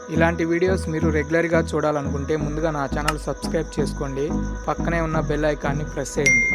ఇలాంటి వీడియోస్ మీరు రెగ్యులర్గా చూడాలనుకుంటే ముందుగా నా ఛానల్ సబ్స్క్రైబ్ చేసుకోండి పక్కనే ఉన్న బెల్ ఐకాన్ని ప్రెస్ చేయండి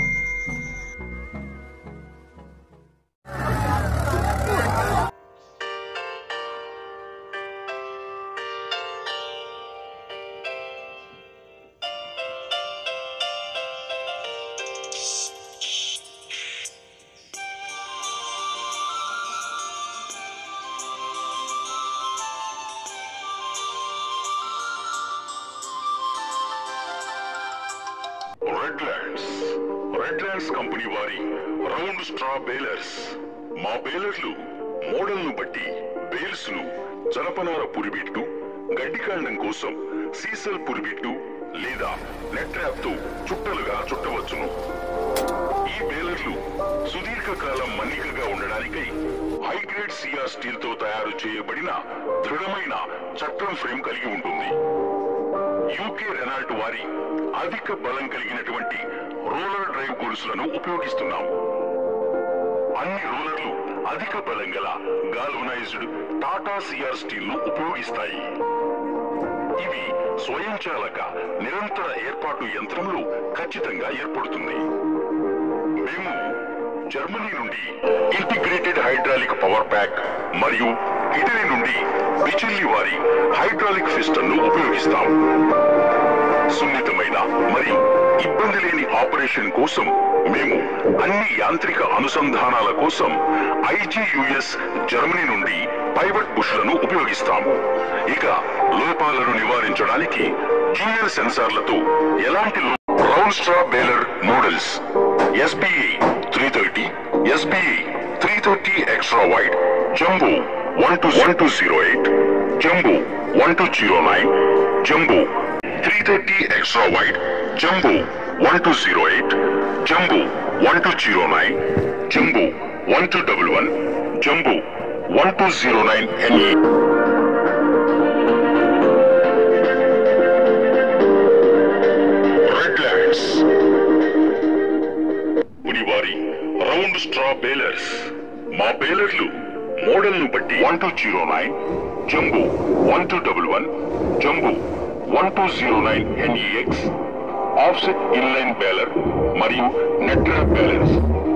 red lands red lands company వారి రౌండ్ స్ట్రా బేలర్స్ మా బేలర్లు మోడల్ ను బట్టి బేల్స్ ను జనపనార పురిబిట్టు గడ్డి కాండం కోసం సీసల్ పురిబిట్టు లేదా నెట్ ట్రాప్ తో చుట్టలుగా చుట్టవచ్చును ఈ బేలర్లు సుదీర్ఘకాలం మన్నికగా ఉండడానికై హై గ్రేడ్ సిఆర్ స్టీల్ తో తయారు చేయబడిన దృఢమైన చట్రం ఫ్రేమ్ కలిగి ఉంటుంది యూకే రెనాల్ట్ వారి అధిక బలం కలిగినటువంటి రోలర్ డ్రైవ్ గొలుసులను ఉపయోగిస్తున్నాం అన్ని రోలర్లు అధిక బలం గల గాల్వనైజ్డ్ టాటా సిఆర్ స్టీల్ ను ఉపయోగిస్తాయి ఇవి స్వయంచాలక నిరంతర ఏర్పాటు యంత్రంలో ఖచ్చితంగా ఏర్పడుతుంది మేము జర్మనీ నుండి ఇంటిగ్రేటెడ్ హైడ్రాలిక్ పవర్ ప్యాక్ మరియు ఇటలీ నుండి బిచెల్లి వారి హైడ్రాలిక్ సిస్టమ్ ను ఉపయోగిస్తాం సున్నితమైన మరియు ఇబ్బంది లేని ఆపరేషన్ కోసం మేము అన్ని యాంత్రిక అనుసంధానాల కోసం ఐజీయుఎస్ జర్మనీ నుండి పైవట్ బుష్లను ఉపయోగిస్తాము ఇక లోపాలను నివారించడానికి జిఎల్ సెన్సార్లతో ఎలాంటి లో- round straw baler models SBI three thirty SBI three thirty extra wide jumbo one two one two zero eight jumbo one two zero nine jumbo three thirty extra wide jumbo one two zero eight jumbo one two zero nine jumbo one two double one jumbo one two zero nine NE red lands ఉనివారి round straw balers మా బేలర్లు model ను బట్టి one two zero nine jumbo one two double one jumbo one two zero nine NEX offset inline baler మరియు net wrap balance